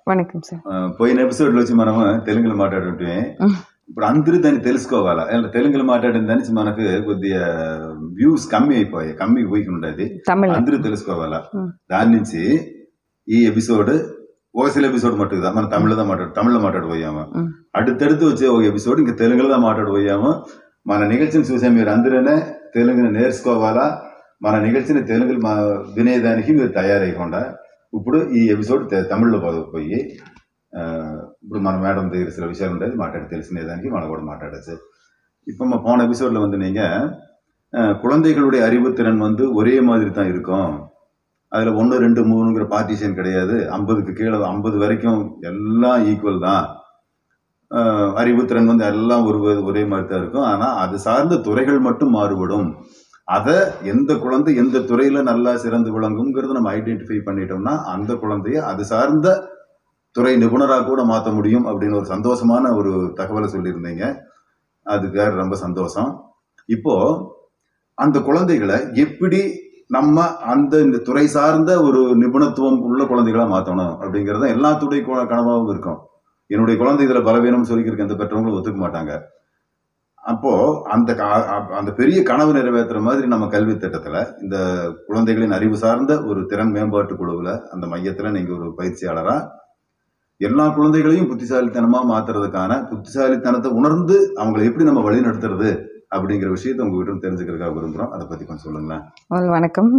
Vanakkam sir ఆ, పోయిన ఎపిసోడ్లో వచ్చి మనము తెలుగులో మాట్లాడుంటే ఇప్పుడు అందరూ దాన్ని తెలుసుకోవాలా అంటే తెలుగులో మాట్లాడిన దాని నుంచి మనకు కొద్దిగా వ్యూస్ కమ్మి అయిపోయాయి కమ్మి పోయి ఉండేది తమిళ అందరూ తెలుసుకోవాలా ம். దాని నుంచి ఈ ఎపిసోడ్ ఒక சில ఎపిసోడ్ మట్టుకు தான் మన తమిళలో మాట్లాడు తమిళ్లో మాట్లాడబోయాము ம். அடுத்தடுத்து వచ్చే ఒక ఎపిసోడ్ ఇంకా తెలుగులో தான் మాట్లాడబోయాము మన నిగల్చిని చూసే మీరు అందరూనే తెలుగుని నేర్చుకోవాలా మన నిగల్చిన తెలుగులు మా వినేదానికి మీరు తయారైకుండా ఇప్పుడు ఈ ఎపిసోడ్ తె- తమిళ్లో పోదు- పోయి ఆ, ఇప్పుడు మన மேடம் దగ్గర சில விஷயம் ఉండేది మాట్లాడి తెలిసినదానికి మనం కూడా మాట్లాడచ్చు இப்போ நம்ம போன எபிசோட்ல வந்து நீங்க அஹ், குழந்தைகளுடைய அறிவுத்திறன் வந்து ஒரே மாதிரி தான் இருக்கும் அதுல ஒன்று ரெண்டு மூணுங்கிற பார்ட்டிஷன் கிடையாது ஐம்பதுக்கு கீழே ஐம்பது வரைக்கும் எல்லாம் ஈக்குவல் தான் அஹ், அறிவுத்திறன் வந்து எல்லாம் ஒரு ஒரே மாதிரி தான் இருக்கும் ஆனா அது சார்ந்த துறைகள் மட்டும் மாறுபடும் அதை எந்த குழந்தை எந்த துறையில நல்லா சிறந்து விளங்குங்கிறத நம்ம ஐடென்டிஃபை பண்ணிட்டோம்னா அந்த குழந்தைய அது சார்ந்த துறை நிபுணராக கூட மாற்ற முடியும் அப்படின்னு ஒரு சந்தோஷமான ஒரு தகவலை சொல்லியிருந்தீங்க அதுக்காக ரொம்ப சந்தோஷம் இப்போ அந்த குழந்தைகளை எப்படி நம்ம அந்த இந்த துறை சார்ந்த ஒரு நிபுணத்துவம் உள்ள குழந்தைகளா மாற்றணும் அப்படிங்கிறது தான் எல்லாத்துடைய கு- கனவாகவும் இருக்கும் என்னுடைய குழந்தை இதுல பலவீனம்னு சொல்லிக்கிறதுக்கு எந்த பெற்றவங்களும் ஒத்துக்க மாட்டாங்க அப்போ அந்த கா- அ- அந்த பெரிய கனவு நிறைவேற்றுற மாதிரி நம்ம கல்வி திட்டத்துல இந்த குழந்தைகளின் அறிவு சார்ந்த ஒரு திறன் மேம்பாட்டு குழுவுல அந்த மையத்துல நீங்க ஒரு பயிற்சியாளரா எல்லா குழந்தைகளையும் புத்திசாலித்தனமா மாத்துறதுக்கான புத்திசாலித்தனத்தை உணர்ந்து அவங்களை எப்படி நம்ம வழி நடத்துறது அப்படிங்கிற விஷயத்தை உங்ககிட்ட இருந்து தெரிஞ்சுக்கிறதுக்காக விரும்புறோம் அதை பத்தி கொஞ்சம் சொல்லுங்களேன் முதல்ல வணக்கம்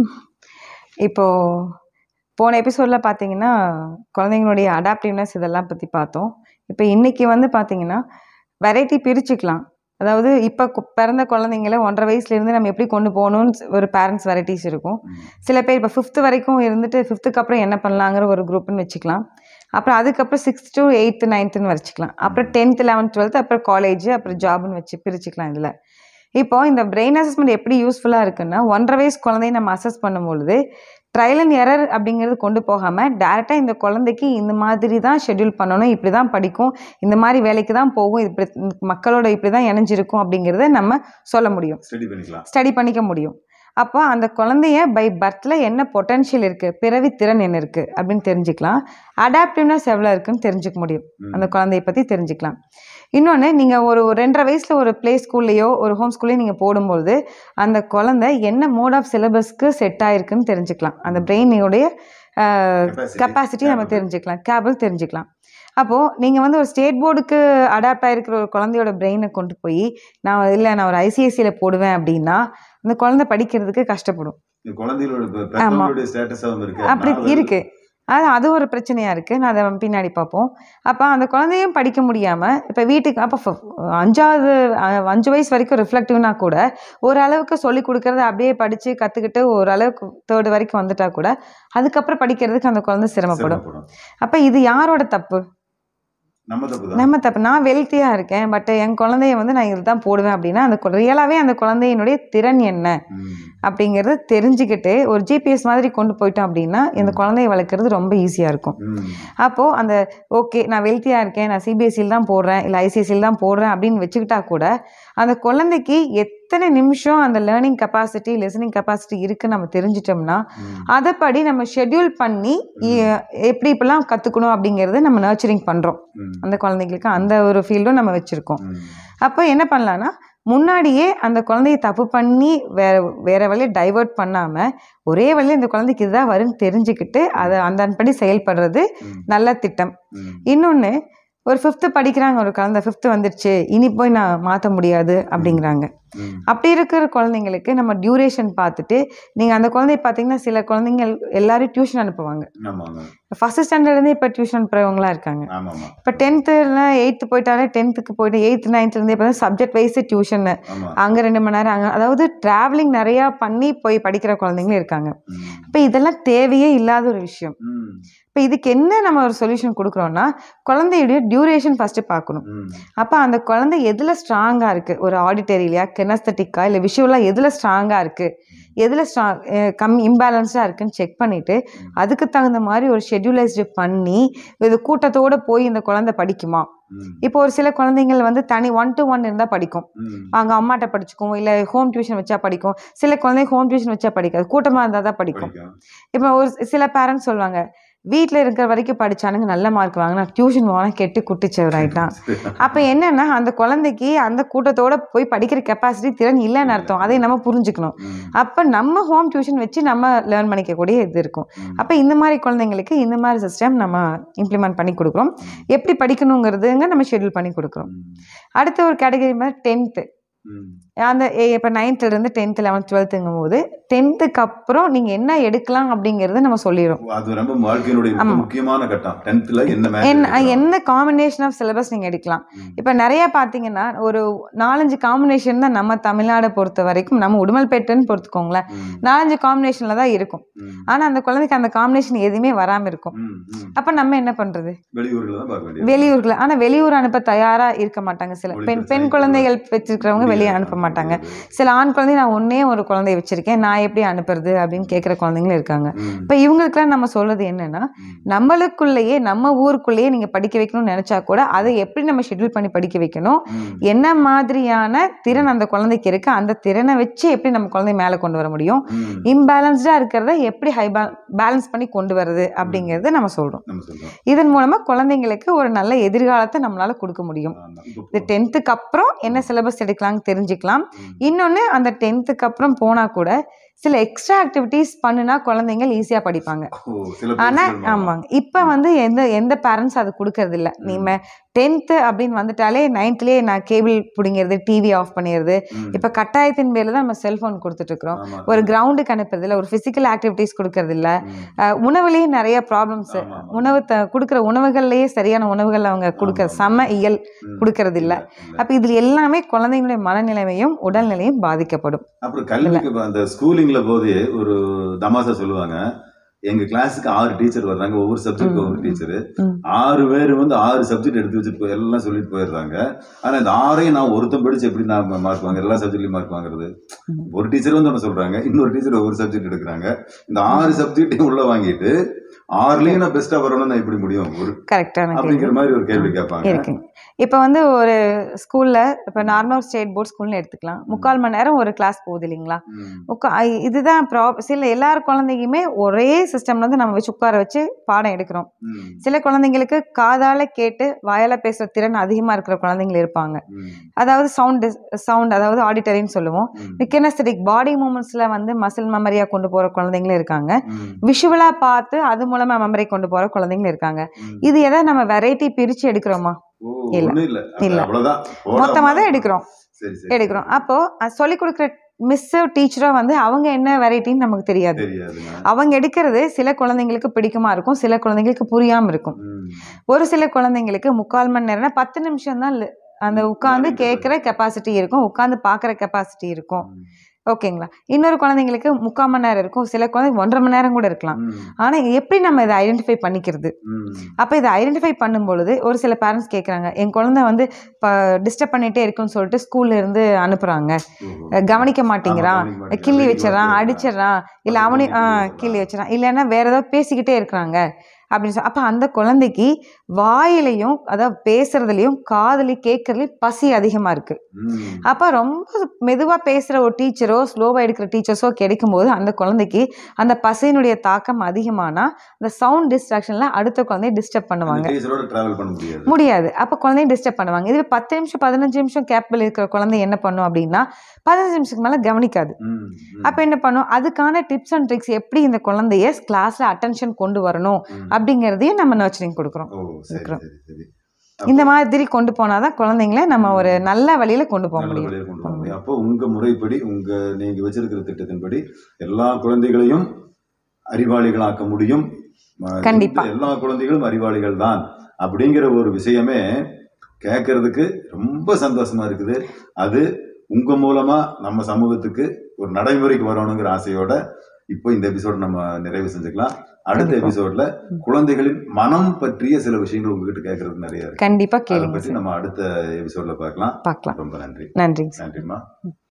இப்போது போன எபிசோடில் பார்த்தீங்கன்னா குழந்தைங்களுடைய அடாப்டிவ்னஸ் இதெல்லாம் பற்றி பார்த்தோம் இப்போ இன்றைக்கி வந்து பார்த்தீங்கன்னா வெரைட்டி பிரிச்சுக்கலாம் அதாவது இப்போ கு- பிறந்த குழந்தைங்கள ஒன்றரை வயசுலேருந்து நம்ம எப்படி கொண்டு போகணும்னு ஸ்- ஒரு பேரண்ட்ஸ் வெரைட்டிஸ் இருக்கும் சில பேர் இப்போ ஃபிஃப்த்து வரைக்கும் இருந்துட்டு ஃபிஃப்த்துக்கு அப்புறம் என்ன பண்ணலாங்கிற ஒரு குரூப்னு வச்சுக்கலாம் அப்புறம் அதுக்கப்புறம் சிக்ஸ்த் டு எயித்து நைன்த்துன்னு வச்சுக்கலாம் அப்புறம் டென்த் லெவன்த் டுவெல்த் அப்புறம் காலேஜ் அப்புறம் ஜாப்னு வச்சு பிரிச்சுக்கலாம் இதில் இப்போ இந்த பிரெயின் அசஸ்மெண்ட் எப்படி யூஸ்ஃபுல்லாக இருக்குன்னா ஒன்றரை வயசு குழந்தைய நம்ம அசஸ் பண்ணும்பொழுது ட்ரையல் அண்ட் எரர் அப்படிங்கிறது கொண்டு போகாமல் டேரெக்டாக இந்த குழந்தைக்கு இந்த மாதிரி தான் ஷெட்யூல் பண்ணணும் இப்படி தான் படிக்கும் இந்த மாதிரி வேலைக்கு தான் போகும் இப்படி மக்களோட இப்படி தான் இணைஞ்சிருக்கும் அப்படிங்கிறத நம்ம சொல்ல முடியும் ஸ்டடி பண்ணிக்கலாம் ஸ்டடி பண்ணிக்க முடியும் அப்போ அந்த குழந்தைய பை பர்த்தில் என்ன பொட்டன்ஷியல் இருக்குது பிறவி திறன் என்ன இருக்குது அப்படின்னு தெரிஞ்சுக்கலாம் அடாப்டிவ்னஸ் எவ்வளோ இருக்குன்னு தெரிஞ்சுக்க முடியும் ம். அந்த குழந்தைய பற்றி தெரிஞ்சுக்கலாம் இன்னொன்று நீங்கள் ஒரு ஒரு ரெண்டரை வயசில் ஒரு ப்ளே ஸ்கூல்லையோ ஒரு ஹோம் ஸ்கூல்லையோ நீங்கள் போடும்போது அந்த குழந்தை என்ன மோட் ஆஃப் சிலபஸ்க்கு செட் ஆயிருக்குன்னு தெரிஞ்சுக்கலாம் அந்த பிரெயினுடைய Capacity. கெப்பாசிட்டி நம்ம Capable. தெரிஞ்சுக்கலாம் கேபிள் தெரிஞ்சுக்கலாம் அப்போது நீங்கள் வந்து ஒரு ஸ்டேட் போர்டுக்கு அடாப்ட் ஆகிருக்கிற ஒரு குழந்தையோட பிரெயினை கொண்டு போய் நான் இல்லை நான் ஒரு ஐசிஐசியில் போடுவேன் அப்படின்னா அந்த குழந்தை படிக்கிறதுக்கு கஷ்டப்படும் இந்த குழந்தைகளோட பெ- பெற்றோர்களுடைய ஸ்டேட்டஸாகவும் இருக்கு அப்படி நான் இருக்கு அது அது ஒரு பிரச்சனையாக இருக்குது நான் அதை பின்னாடி பார்ப்போம் அப்போ அந்த குழந்தையும் படிக்க முடியாமல் இப்போ வீட்டுக்கு அப்போ அஞ்சாவது அஹ், அஞ்சு வயசு வரைக்கும் ரிஃப்ளெக்டிவ்னா கூட ஓரளவுக்கு சொல்லி கொடுக்கறத அப்படியே படித்து கற்றுக்கிட்டு ஓரளவுக்கு தேர்டு வரைக்கும் வந்துட்டா கூட அதுக்கப்புறம் படிக்கிறதுக்கு அந்த குழந்தை சிரமப்படும் சிரமப்படும். அப்போ இது யாரோட தப்பு நம்ம தப்பு தான் நம்ம தப்பு நான் வெல்த்தியாக இருக்கேன் பட் என் குழந்தைய வந்து நான் இதுதான் போடுவேன் அப்படின்னா அந்த ரியலாகவே அந்த குழந்தையினுடைய திறன் என்ன ம். அப்படிங்கிறத தெரிஞ்சுக்கிட்டு ஒரு ஜிபிஎஸ் மாதிரி கொண்டு போயிட்டோம் அப்படின்னா இந்த குழந்தைய வளர்க்குறது ரொம்ப ஈஸியாக இருக்கும் ம். அப்போது அந்த ஓகே நான் வெல்த்தியாக இருக்கேன் நான் சிபிஎஸ்சியில் தான் போடுறேன் இல்லை ஐசிஎஸ்சியில் தான் போடுறேன் அப்படின்னு வச்சுக்கிட்டா கூட அந்த குழந்தைக்கு எத்தனை நிமிஷம் அந்த லேர்னிங் கெப்பாசிட்டி லிசனிங் கெப்பாசிட்டி இருக்குன்னு நம்ம தெரிஞ்சிட்டோம்னா ம். அதைப்படி நம்ம ஷெட்யூல் பண்ணி இ- எப்படி இப்படிலாம் கற்றுக்கணும் அப்படிங்கிறத நம்ம நர்ச்சரிங் பண்ணுறோம் ம். அந்த குழந்தைங்களுக்கு அந்த ஒரு ஃபீல்டும் நம்ம வச்சுருக்கோம் ம். அப்போ என்ன பண்ணலான்னா முன்னாடியே அந்த குழந்தைய தப்பு பண்ணி வேற வேற வழியை டைவர்ட் பண்ணாமல் ஒரே வழியில் இந்த குழந்தைக்கு இதுதான் வரும்னு தெரிஞ்சுக்கிட்டு அதை அந்தன்படி செயல்படுறது ம். நல்ல திட்டம் ம். இன்னொன்று ஒரு ஃபிஃப்த்து படிக்கிறாங்க ஒரு குழந்தை ஃபிஃப்த்து வந்துருச்சு இனி போய் நான் மாற்ற முடியாது அப்படிங்கிறாங்க ம். அப்படி இருக்கிற குழந்தைங்களுக்கு நம்ம டியூரேஷன் பார்த்துட்டு நீங்கள் அந்த குழந்தைய பார்த்தீங்கன்னா சில குழந்தைங்க எல்லாரையும் டியூஷன் அனுப்புவாங்க ஆமாங்க ஃபஸ்ட்டு ஸ்டாண்டர்ட்லேருந்து இப்போ டியூஷன் அனுப்புறவங்களாம் இருக்காங்க ஆமாமா இப்போ டென்த்தில் எயித்து போயிட்டாலே டென்த்துக்கு போயிட்டு எயித்து நைன்த்துலேருந்தே இப்போ சப்ஜெக்ட் வைஸ் டியூஷனு ஆமா அங்கே ரெண்டு மணி நேரம் அங்கே அதாவது ட்ராவலிங் நிறையா பண்ணி போய் படிக்கிற குழந்தைங்களும் இருக்காங்க ம். இப்போ இதெல்லாம் தேவையே இல்லாத ஒரு விஷயம் ம். இப்போ இதுக்கு என்ன நம்ம ஒரு சொல்யூஷன் கொடுக்குறோன்னா குழந்தையுடைய டியூரேஷன் ஃபஸ்ட்டு பார்க்கணும் ம். அப்போ அந்த குழந்தை எதில் ஸ்ட்ராங்காக இருக்குது ஒரு ஆடிட்டரியிலையா கெனஸ்தட்டிக்கா இல்லை விஷுவலாக எதில் ஸ்ட்ராங்காக இருக்குது எதில் ஸ்ட்ரா கம் இம்பேலன்ஸ்டாக இருக்குன்னு செக் பண்ணிவிட்டு அதுக்கு தகுந்த மாதிரி ஒரு ஷெட்யூலைஸ்டு பண்ணி இது கூட்டத்தோடு போய் இந்த குழந்தை படிக்குமா ம். இப்போ ஒரு சில குழந்தைங்கள் வந்து தனி ஒன் டு ஒன் இருந்தால் படிக்கும் ம். அவங்க அம்மாட்ட படிச்சுக்கும் இல்லை ஹோம் டியூஷன் வச்சா படிக்கும் சில குழந்தைங்க ஹோம் டியூஷன் வச்சா படிக்காது கூட்டமாக இருந்தால் தான் படிக்கும் படிக்கும் இப்போ ஒரு சில பேரண்ட்ஸ் சொல்லுவாங்க வீட்டில் இருக்கிற வரைக்கும் படிச்சானுங்க நல்ல மார்க் வாங்கினா டியூஷன் போனால் கெட்டு குட்டிச்சவர் ஆயிட்டான் அப்போ என்னன்னா அந்த குழந்தைக்கு அந்த கூட்டத்தோட போய் படிக்கிற கெப்பாசிட்டி திறன் இல்லைன்னு அர்த்தம் அதை நம்ம புரிஞ்சுக்கணும் ம், அப்போ நம்ம ஹோம் டியூஷன் வச்சு நம்ம லேர்ன் பண்ணிக்கக்கூடிய இது இருக்கும் ம், அப்போ இந்த மாதிரி குழந்தைங்களுக்கு இந்த மாதிரி சிஸ்டம் நம்ம இம்ப்ளிமெண்ட் பண்ணி கொடுக்குறோம் எப்படி படிக்கணுங்கிறதுங்க நம்ம ஷெட்யூல் பண்ணி கொடுக்குறோம் ம், அடுத்த ஒரு கேட்டகரி மாதிரி டென்த்து ம். அந்த இப்போ நைன்த்துலேருந்து டென்த்து லெவன்த் டுவெல்த்துங்கும் போது டென்த்துக்கு அப்புறம் நீங்கள் என்ன எடுக்கலாம் அப்படிங்கிறத நம்ம சொல்லிடுறோம் அது ரொம்ப வாழ்க்கையினுடைய மிக ஆமா. முக்கியமான கட்டம் டென்த்ல என்ன மேட்ச் என்ன என்ன காம்பினேஷன் ஆஃப் சிலபஸ் நீங்கள் எடுக்கலாம் இப்போ நிறைய பார்த்தீங்கன்னா ஒரு நாலஞ்சு காம்பினேஷன் தான் நம்ம தமிழ்நாடை பொறுத்த வரைக்கும் நம்ம உடுமல்பேட்டைன்னு பொறுத்துக்கோங்களேன் நாலஞ்சு காம்பினேஷனில் தான் இருக்கும் ஆனால் அந்த குழந்தைக்கு அந்த காம்பினேஷன் எதுவுமே வராமல் இருக்கும் அப்போ நம்ம என்ன பண்ணுறது வெளியூர்ல தான் பார்க்க வேண்டியது வெளியூர்ல ஆனால் வெளியூர் அனுப்ப தயாராக இருக்க மாட்டாங்க சில மொழி பெண் பிரச்சனை பெண் இருக்கு. குழந்தைகள் வச்சிருக்கிறவங்க வெளியே முடியாது. அனுப்ப மாட்டாங்க முடியாது. சில ஆண் குழந்தை நான் ஒன்னே ஒரு குழந்தைய வச்சிருக்கேன் நான் எப்படி அனுப்புறது அப்படின்னு கேட்குற குழந்தைங்களும் இருக்காங்க ம், இப்போ இவங்களுக்குலாம் நம்ம சொல்றது என்னன்னா ம், நம்மளுக்குள்ளேயே நம்ம ஊருக்குள்ளேயே நீங்க படிக்க வைக்கணும்னு நினைச்சா கூட அதை எப்படி நம்ம ஷெட்யூல் பண்ணி படிக்க வைக்கணும் ம், என்ன மாதிரியான திறன் அந்த குழந்தைக்கு இருக்கு அந்த திறனை வச்சு எப்படி நம்ம குழந்தைய மேலே கொண்டு வர முடியும் ம். இம்பேலன்ஸ்டா இருக்கிறத எப்படி ஹை பேலன்ஸ் பண்ணி கொண்டு வர்றது அப்படிங்கறத நம்ம சொல்றோம் நம்ம சொல்றோம் இதன் மூலமா குழந்தைங்களுக்கு ஒரு நல்ல எதிர்காலத்தை நம்மளால கொடுக்க முடியும் ஆமா. இப்ப இது டென்த்துக்கு அப்புறம் என்ன சிலபஸ் எடுக்கலாம்னு தெரிஞ்சுக்கலாம் ம். இன்னொன்று அந்த டென்த்துக்கு அப்புறம் போனால் கூட சில எக்ஸ்ட்ரா ஆக்டிவிட்டீஸ் பண்ணுனா குழந்தைங்க ஈஸியாக படிப்பாங்க ஓ, சில ஆனால் பயிற்சிகள் மூலமா. ஆமாங்க இப்போ வந்து எந்த எந்த பேரண்ட்ஸ் அது கொடுக்கறது இல்ல நீங்க டென்த்து அப்படின்னு வந்துட்டாலே நைன்த்லேயே நான் கேபிள் பிடிங்கிறது டிவி ஆஃப் பண்ணிடுறது ம். இப்போ கட்டாயத்தின் பேரில் தான் நம்ம செல்ஃபோன் கொடுத்துட்டு இருக்கிறோம் ஆமா. ஒரு கிரவுண்டுக்கு அனுப்புறது இல்ல ஒரு ஃபிசிக்கல் ஆக்டிவிட்டீஸ் கொடுக்கறது இல்ல ம். அஹ் உணவுலயே நிறைய ப்ராப்ளம்ஸ் ஆமா, ஆமா. உணவு த கொடுக்குற உணவுகள்லயே சரியான உணவுகள் அவங்க கொடுக்கற ஆமா, சம இயல் ம். கொடுக்கறது இல்ல இல்ல. அப்ப இதுல எல்லாமே குழந்தைங்களுடைய மனநிலைமையும் உடல்நிலையும் பாதிக்கப்படும் அப்புறம் கல்விக்கு இப்ப அந்த ஸ்கூலிங்ல போது ஒரு தமாசா சொல்லுவாங்க எங்க கிளாஸுக்கு ஆறு டீச்சர் வர்றாங்க ஒவ்வொரு சப்ஜெக்ட் ம். ஒவ்வொரு டீச்சர் ம். ஆறு பேர் வந்து ஆறு சப்ஜெக்ட் எடுத்து வச்சுட்டு போய் எல்லாம் சொல்லிட்டு போயிடுறாங்க ஆனா இந்த ஆறையும் நான் ஒருத்தன் படிச்சு எப்படி நான் மார்க் வாங்க எல்லா சப்ஜெக்ட்லயும் மார்க் வாங்குறது ம். ஒரு டீச்சர் வந்து ஒன்று சொல்றாங்க இன்னொரு டீச்சர் ஒவ்வொரு சப்ஜெக்ட் எடுக்கிறாங்க இந்த ஆறு சப்ஜெக்டையும் உள்ள வாங்கிட்டு ஆறுலயும் நான் பெஸ்டா வரணும்னு நான் எப்படி முடியும் ஒரு கரெக்டான அப்படிங்கிற மாதிரி ஒரு கேள்வி கேட்பாங்க இருக்குங்க இப்போ வந்து ஒரு ஸ்கூல்ல இப்போ நார்மல் ஸ்டேட் போர்ட் ஸ்கூல்னு எடுத்துக்கலாம் முக்கால் மணி நேரம் ஒரு கிளாஸ் போகுது இல்லைங்களா ம். உட்கா ஐ- இதுதான் ப்ராப் சில எல்லார் குழந்தைக்குமே ஒரே சிஸ்டம்ல வந்து நம்ம வச்சு உட்கார வச்சு பாடம் எடுக்கிறோம் ம். சில குழந்தைங்களுக்கு காதால கேட்டு வாயால பேசுற திறன் அதிகமா இருக்கிற குழந்தைங்க இருப்பாங்க ம். அதாவது சவுண்ட் சவுண்ட் அதாவது ஆடிட்டரின்னு சொல்லுவோம் ம். கினஸ்தட்டிக் பாடி மூமெண்ட்ஸ்ல வந்து மசில் மெமரியா கொண்டு போற குழந்தைங்களும் இருக்காங்க ம். விஷுவலா பார்த்து அது மூலமா மெமரி கொண்டு போற குழந்தைங்களும் இருக்காங்க ம். இது எதை நம்ம வெரைட்டி பிரிச்சு எடுக்கிறோமா ஓ, இல்ல. ஒண்ணும் இல்ல அது இல்ல. அவ்வளவுதான் போட மொத்தமா தான் அவ்வளவுதான். எடுக்கிறோம் சரி சரி எடுக்கிறோம் அப்போ சொல்லி கொடுக்குற மிஸ்ஸோ டீச்சரோ வந்து அவங்க என்ன வெரைட்டின்னு நமக்கு தெரியாது தெரியாதுங்க அவங்க எடுக்கிறது சில குழந்தைங்களுக்கு பிடிக்குமா இருக்கும் சில குழந்தைங்களுக்கு புரியாம இருக்கும் ம். ஒரு சில குழந்தைங்களுக்கு முக்கால் மணி நேரம்னா பத்து நிமிஷம் தான் அந்த உட்காந்து Learning கேட்குற கெப்பாசிட்டி இருக்கும் உட்காந்து பார்க்குற கெப்பாசிட்டி இருக்கும் ம். ஓகேங்களா இன்னொரு குழந்தைங்களுக்கு முக்கால் மணி நேரம் இருக்கும் சில குழந்தைங்க ஒன்றரை மணி நேரம் கூட இருக்கலாம் ம். ஆனா எப்படி நம்ம இதை ஐடென்டிஃபை பண்ணிக்கிறது ம். அப்போ இதை ஐடென்டிஃபை பண்ணும்பொழுது ஒரு சில பேரண்ட்ஸ் கேட்குறாங்க என் குழந்தை வந்து இப்போ டிஸ்டர்ப் பண்ணிட்டே இருக்குன்னு சொல்லிட்டு ஸ்கூல்ல இருந்து அனுப்புறாங்க ஓஹோ. அஹ் கவனிக்க மாட்டேங்கிறான் ஆமா, கவனிக்க மாட்டேங்கிறான். கிள்ளி வெளியே வச்சிடறான் வந்து அடிச்சிடறான் இல்லை பத்து அவனையும் ஆ மணிக்கு கிள்ளி வச்சிடறான் இல்லைன்னா வேற ஏதாவது பேசிக்கிட்டே இருக்கிறாங்க அப்படின்னு சொல்லி அப்போ அந்த குழந்தைக்கு வாயிலையும் அதாவது பேசுறதுலையும் காதுலையும் கேட்கறதுலையும் பசி அதிகமாக இருக்கு ம். அப்போ ரொம்ப மெதுவாக பேசுகிற ஒரு டீச்சரோ ஸ்லோவாக எடுக்கிற டீச்சர்ஸோ கிடைக்கும்போது அந்த குழந்தைக்கு அந்த பசியினுடைய தாக்கம் அதிகமானா அந்த சவுண்ட் டிஸ்ட்ராக்ஷனில் அடுத்த குழந்தைய டிஸ்டர்ப் பண்ணுவாங்க அந்த டீச்சரோட டிராவல் பண்ண முடியாது முடியாது அப்போ குழந்தைய டிஸ்டர்ப் பண்ணுவாங்க இதுவே பத்து நிமிஷம் பதினஞ்சு நிமிஷம் கேப்பில் இருக்கிற குழந்தை என்ன பண்ணும் அப்படின்னா பதினஞ்சு நிமிஷத்துக்கு மேலே கவனிக்காது ம். ம். அப்போ என்ன பண்ணும் அதுக்கான டிப்ஸ் அண்ட் ட்ரிக்ஸ் எப்படி இந்த குழந்தைய கிளாஸில் அட்டென்ஷன் கொண்டு வரணும் ம். அப்படிங்கிறதையும் நம்ம நர்ச்சரிங் கொடுக்குறோம் ஓ சரி இருக்கிறோம். சரி சரி இந்த மாதிரி கொண்டு போனாதான் குழந்தைங்கள நம்ம ஒரு நல்ல வழியில கொண்டு போக நல்ல முடியும் வழியில கொண்டு போக முடியும் அப்போ உங்க முறைப்படி உங்க நீங்க வச்சிருக்கிற திட்டத்தின்படி எல்லா குழந்தைகளையும் அறிவாளிகளாக்க முடியும் ம- கண்டிப்பா. எல்லா குழந்தைகளும் அறிவாளிகள் தான் அப்படிங்கிற ஒரு விஷயமே கேட்கறதுக்கு ரொம்ப சந்தோஷமா இருக்குது அது உங்க மூலமா நம்ம சமூகத்துக்கு ஒரு நடைமுறைக்கு வரணுங்கிற ஆசையோட இப்போ இந்த எபிசோட் நம்ம நிறைவு செஞ்சுக்கலாம் அடுத்த கண்டிப்பா. எபிசோட்ல குழந்தைகளின் மனம் பற்றிய சில விஷயங்கள் உங்ககிட்ட கேட்கறதுக்கு நிறைய இருக்கு கண்டிப்பா அதை கேளுங்க பற்றி சார் நம்ம அடுத்த எபிசோட்ல பார்க்கலாம் பார்க்கலாம் ரொம்ப நன்றி நன்றிங்க சார் நன்றிம்மா